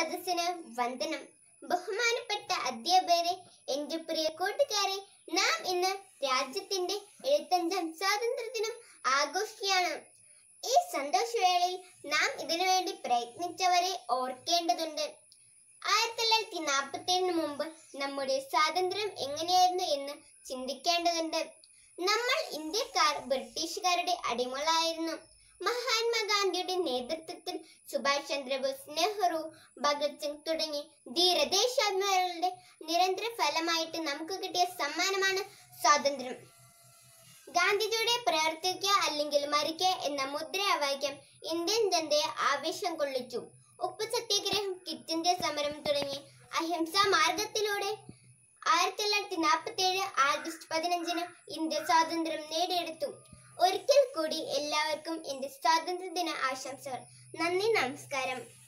സദസ്സിന് വന്ദനം ബഹുമാനപ്പെട്ട അധ്യാപകരെ എന്റെ പ്രിയ കൂട്ടുകാരെ നാം ഇന്ന് രാജ്യത്തിന്റെ എഴുപത്തഞ്ചാം സ്വാതന്ത്ര്യദിനം ആഘോഷിക്കുകയാണ് ഈ സന്തോഷവേളയിൽ നാം ഇതിനുവേണ്ടി പ്രയത്നിച്ചവരെ ഓർക്കേണ്ടതുണ്ട് ആയിരത്തി തൊള്ളായിരത്തി നാൽപ്പത്തി ഏഴിന് മുമ്പ് നമ്മുടെ സ്വാതന്ത്ര്യം എങ്ങനെയായിരുന്നു എന്ന് ചിന്തിക്കേണ്ടതുണ്ട് നമ്മൾ ഇന്ത്യക്കാർ ബ്രിട്ടീഷുകാരുടെ അടിമകളായിരുന്നു മഹാത്മാഗാന്ധിയുടെ നേതൃത്വത്തിൽ സുഭാഷ് ചന്ദ്രബോസ് നെഹ്റു ഭഗത് സിംഗ് തുടങ്ങി ധീരദേശാഭിമാനികളുടെ നിരന്തര ഫലമായിട്ട് നമുക്ക് കിട്ടിയ സമ്മാനമാണ് സ്വാതന്ത്ര്യം ഗാന്ധിജിയുടെ പ്രവർത്തിക്കുക അല്ലെങ്കിൽ മരിക്കുക എന്ന മുദ്രാവാക്യം ഇന്ത്യൻ ജനതയെ ആവേശം കൊള്ളിച്ചു ഉപ്പു സത്യാഗ്രഹം കിറ്റ് ഇന്ത്യ സമരം തുടങ്ങി അഹിംസാ മാർഗത്തിലൂടെ ആയിരത്തി തൊള്ളായിരത്തി നാൽപ്പത്തി ഏഴ് ആഗസ്റ്റ് പതിനഞ്ചിന് ഇന്ത്യ സ്വാതന്ത്ര്യം നേടിയെടുത്തു ഒരിക്കൽ കൂടി എല്ലാവർക്കും എന്റെ സ്വാതന്ത്ര്യ ദിന ആശംസകൾ നന്ദി നമസ്കാരം